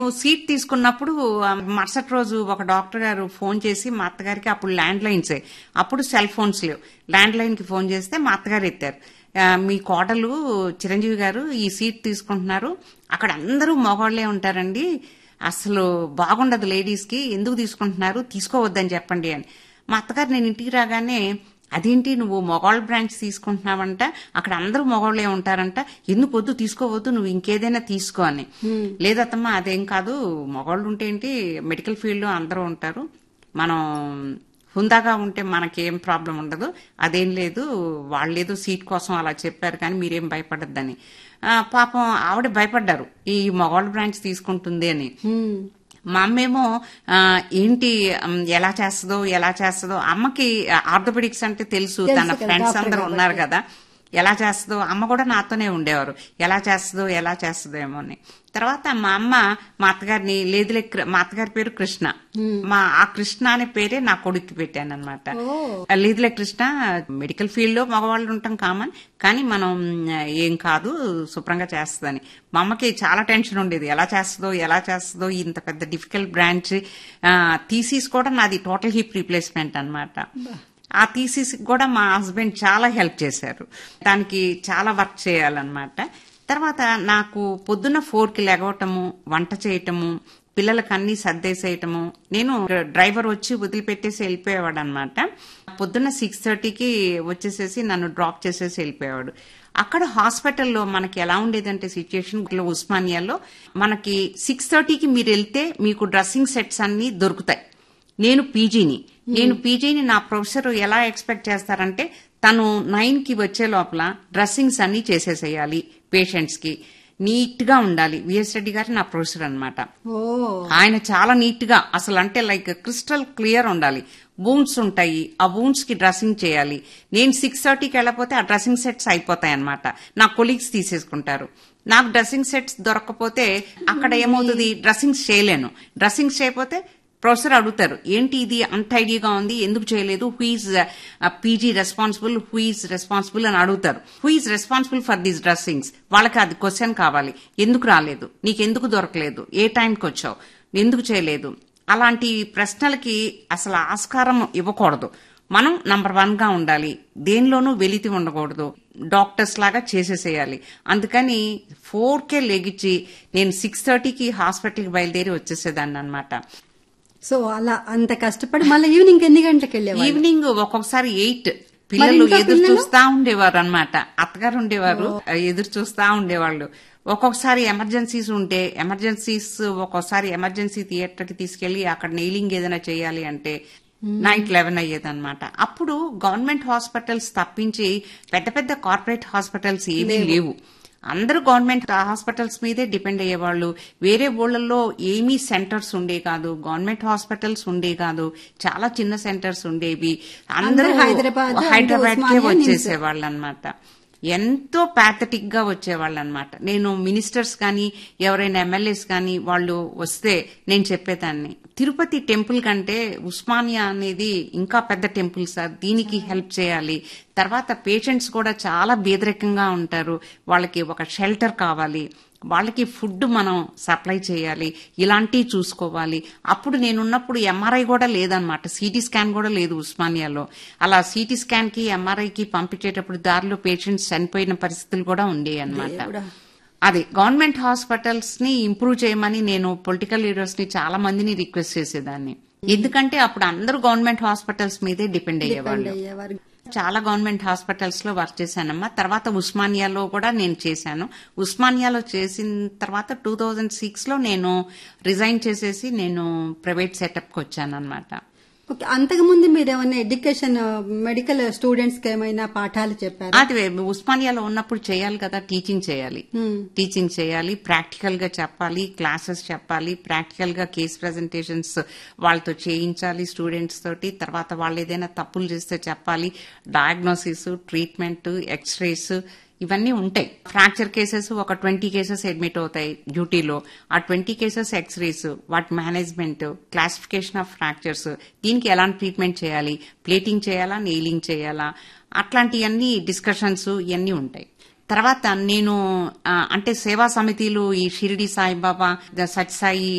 Seat తీసుకున్నప్పుడు ఆ, మరుసటి రోజు ఒక డాక్టర్ గారు ఫోన్ చేసి మా అత్తగారికి అప్పుడు ల్యాండ్ లైన్సే అప్పుడు సెల్ ఫోన్స్ లేవు ల్యాండ్ లైన్ కి ఫోన్ చేస్తే మా అత్తగారు ఎత్తారు ఆ, మీ కోడలు చిరంజీవి గారు ఈ సీట్ తీసుకుంటున్నారు అక్కడ అందరూ మగవాళ్లే ఉంటారండి అసలు బాగుండదు లేడీస్ కి ఎందుకు తీసుకుంటున్నారు తీసుకోవద్దని చెప్పండి అని మా అత్తగారు నేను ఇంటికి రాగానే అదేంటి నువ్వు మొగాళ్ళ బ్రాంచ్ తీసుకుంటున్నావంట అక్కడ అందరూ మొగాళ్ళే ఉంటారంట ఎందుకు వద్దు తీసుకోవద్దు నువ్వు ఇంకేదైనా తీసుకో అని లేదత్తమ్మా అదేం కాదు మొగాళ్ళు ఉంటే ఏంటి మెడికల్ ఫీల్డ్ లో అందరూ ఉంటారు మనం హుందాగా ఉంటే మనకేం ప్రాబ్లం ఉండదు అదేం లేదు వాళ్ళేదో సీట్ కోసం అలా చెప్పారు కానీ మీరేం భయపడద్దని ఆ, పాపం ఆవిడ భయపడ్డారు ఈ మొగాళ్ళ బ్రాంచ్ తీసుకుంటుంది అని మా అమ్మేమో ఆ, ఏంటి ఉమ్, ఎలా చేస్తుందో ఎలా చేస్తుందో అమ్మకి ఆర్థోపెడిక్స్ అంటే తెలుసు తెలుసు తన కదా, ఫ్రెండ్స్ డాక్టర్ అందరూ కాబట్టి. ఉన్నారు కదా ఎలా చేస్తుందో అమ్మ కూడా నాతోనే ఉండేవారు ఎలా చేస్తుందో ఎలా చేస్తుందో ఏమో అని తర్వాత మా అమ్మ మా అత్తగారిని లేదులే కృ- మా అత్తగారి పేరు కృష్ణ మా ఆ కృష్ణ అనే పేరే నా కొడుక్కి పెట్టాను అనమాట ఓ. లేదులే కృష్ణ మెడికల్ ఫీల్డ్ లో మగవాళ్ళు ఉంటాం కామన్ కానీ మనం ఏం కాదు శుభ్రంగా చేస్తుందని మా అమ్మకి చాలా టెన్షన్ ఉండేది ఎలా చేస్తుందో ఎలా చేస్తుందో ఇంత పెద్ద డిఫికల్ట్ బ్రాంచ్ థీసీస్ కూడా నాది టోటల్ హిప్ రీప్లేస్మెంట్ అన్నమాట ఆ థీసీస్ కూడా మా హస్బెండ్ చాలా హెల్ప్ చేశారు దానికి చాలా వర్క్ చేయాలన్నమాట తర్వాత నాకు పొద్దున్న ఫోర్ కి లెగవటము వంట చేయటము పిల్లలకు అన్ని సర్దేసేయటము నేను డ్రైవర్ వచ్చి వదిలిపెట్టేసి వెళ్ళిపోయేవాడు అనమాట పొద్దున్న సిక్స్ థర్టీకి వచ్చేసేసి నన్ను డ్రాప్ చేసేసి వెళ్ళిపోయేవాడు అక్కడ హాస్పిటల్లో మనకి ఎలా ఉండేదంటే సిచ్యుయేషన్ ఉస్మానియాలో మనకి సిక్స్ థర్టీకి మీరు వెళ్తే మీకు డ్రెస్సింగ్ సెట్స్ అన్ని దొరుకుతాయి నేను పీజీని నేను పీజీని నా ప్రొఫెసర్ ఎలా ఎక్స్పెక్ట్ చేస్తారంటే తను నైన్ కి వచ్చే లోపల డ్రెస్సింగ్స్ అన్ని చేసేసేయాలి పేషెంట్స్ కి నీట్ గా ఉండాలి విఎస్ రెడ్డి గారు నా ప్రొఫెసర్ అన్నమాట ఓ ఆయన చాలా నీట్ గా అసలు అంటే లైక్ క్రిస్టల్ క్లియర్ ఉండాలి బూన్స్ ఉంటాయి ఆ బూన్స్ కి డ్రెస్సింగ్ చేయాలి నేను సిక్స్ థర్టీకి వెళ్ళకపోతే ఆ డ్రెస్సింగ్ సెట్స్ అయిపోతాయి అనమాట నా కొలీగ్స్ తీసేసుకుంటారు నాకు డ్రెస్సింగ్ సెట్స్ దొరకకపోతే అక్కడ ఏమవుతుంది డ్రెస్సింగ్స్ చేయలేను డ్రెస్సింగ్స్ చేయకపోతే ప్రొఫెసర్ అడుగుతారు ఏంటి ఇది అన్టైడీగా ఉంది ఎందుకు చేయలేదు who is PG responsible who is responsible అని అడుగుతారు who is responsible for these dressings వాళ్ళకి అది క్వశ్చన్ కావాలి ఎందుకు రాలేదు నీకెందుకు దొరకలేదు ఏ టైంకి వచ్చావు ఎందుకు చేయలేదు అలాంటి ప్రశ్నలకి అసలు ఆస్కారం ఇవ్వకూడదు మనం నంబర్ వన్ గా ఉండాలి దేనిలోనూ వెలితి ఉండకూడదు డాక్టర్స్ లాగా చేసేసేయాలి అందుకని ఫోర్ కే లెగిచ్చి నేను సిక్స్ థర్టీకి హాస్పిటల్కి బయలుదేరి వచ్చేసేదాన్ని అనమాట సో అలా అంత కష్టపడి మళ్ళీ ఈవినింగ్ ఎన్ని గంటలకు వెళ్ళేవాళ్ళు ఈవినింగ్ ఒక్కొక్కసారి ఎయిట్ పిల్లలు ఇంట్లో ఎదురు పిల్లలు? చూస్తా ఉండేవారు అనమాట అత్తగారు ఉండేవారు ఎదురు చూస్తా ఉండేవాళ్ళు ఒక్కొక్కసారి ఎమర్జెన్సీస్ ఉంటే ఎమర్జెన్సీస్ ఒక్కొక్కసారి ఎమర్జెన్సీ థియేటర్ కి తీసుకెళ్లి అక్కడ నెయిలింగ్ ఏదైనా చేయాలి అంటే నైట్ లెవెన్ అయ్యేదన్నమాట అప్పుడు గవర్నమెంట్ హాస్పిటల్స్ తప్పించి పెద్ద పెద్ద కార్పొరేట్ హాస్పిటల్స్ ఏమీ లేవు అందరూ గవర్నమెంట్ హాస్పిటల్స్ మీదే డిపెండ్ అయ్యేవాళ్ళు వేరే ఊళ్ళల్లో ఏమీ సెంటర్స్ ఉండే కాదు గవర్నమెంట్ హాస్పిటల్స్ ఉండే కాదు చాలా చిన్న సెంటర్స్ ఉండేవి అందరూ అందరూ హైదరాబాద్, అంటే హైదరాబాద్ కే ఉస్మానియా, నిమ్స్. వచ్చేసేవాళ్ళు అనమాట ఎంతో ప్యాథటిక్ గా వచ్చేవాళ్ళు అనమాట నేను మినిస్టర్స్ కానీ ఎవరైనా ఎమ్మెల్యేస్ కానీ వాళ్ళు వస్తే నేను చెప్పేదాన్ని తిరుపతి టెంపుల్ కంటే ఉస్మానియా అనేది ఇంకా పెద్ద టెంపుల్ సార్ దీనికి హెల్ప్ చేయాలి తర్వాత పేషెంట్స్ కూడా చాలా బేదరికంగా ఉంటారు వాళ్ళకి ఒక షెల్టర్ కావాలి వాళ్ళకి ఫుడ్ మనం సప్లై చేయాలి ఇలాంటివి చూసుకోవాలి అప్పుడు నేనున్నప్పుడు ఎంఆర్ఐ కూడా లేదనమాట సిటీ స్కాన్ కూడా లేదు ఉస్మానియాలో అలా సిటీ స్కాన్ కి ఎంఆర్ఐ కి పంపించేటప్పుడు దారిలో పేషెంట్స్ చనిపోయిన పరిస్థితులు కూడా ఉండేవి అనమాట దేవుడా. అదే గవర్నమెంట్ హాస్పిటల్స్ ని ఇంప్రూవ్ చేయమని నేను పొలిటికల్ లీడర్స్ ని చాలా మందిని రిక్వెస్ట్ చేసేదాన్ని ఎందుకంటే అప్పుడు అందరూ గవర్నమెంట్ హాస్పిటల్స్ మీదే డిపెండ్ అయ్యేవాళ్ళు అయ్యేవారు చాలా గవర్నమెంట్ హాస్పిటల్స్ లో వర్క్ చేశానమ్మా తర్వాత ఉస్మానియాలో కూడా నేను చేశాను ఉస్మానియాలో చేసిన తర్వాత టూ థౌజండ్ సిక్స్ లో నేను రిజైన్ చేసేసి నేను ప్రైవేట్ సెటప్ కి వచ్చాను అనమాట ఓకే అంతకుముందు మీరు ఏమైనా ఎడ్యుకేషన్ మెడికల్ స్టూడెంట్స్ కి ఏమైనా పాఠాలు చెప్పారు అది ఉస్మానియాలో ఉన్నప్పుడు చేయాలి కదా టీచింగ్ చేయాలి టీచింగ్ చేయాలి ప్రాక్టికల్ గా చెప్పాలి క్లాసెస్ చెప్పాలి ప్రాక్టికల్ గా కేస్ ప్రెజెంటేషన్స్ వాళ్ళతో చేయించాలి స్టూడెంట్స్ తోటి తర్వాత వాళ్ళు ఏదైనా తప్పులు చేస్తే చెప్పాలి డయాగ్నోసిస్ ట్రీట్మెంట్ ఎక్స్రేస్ ఇవన్నీ ఉంటాయి ఫ్రాక్చర్ కేసెస్ ఒక ట్వంటీ కేసెస్ అడ్మిట్ అవుతాయి డ్యూటీలో ఆ ట్వంటీ కేసెస్ ఎక్స్రేస్ వాటి మేనేజ్మెంట్ క్లాసిఫికేషన్ ఆఫ్ ఫ్రాక్చర్స్ దీనికి ఎలాంటి ట్రీట్మెంట్ చేయాలి ప్లేటింగ్ చేయాలా నెయిలింగ్ చేయాలా అట్లాంటివన్నీ డిస్కషన్స్ ఇవన్నీ ఉంటాయి తర్వాత నేను ఆ, అంటే సేవా సమితిలు ఈ షిరిడి సాయిబాబా ద సత్యసాయి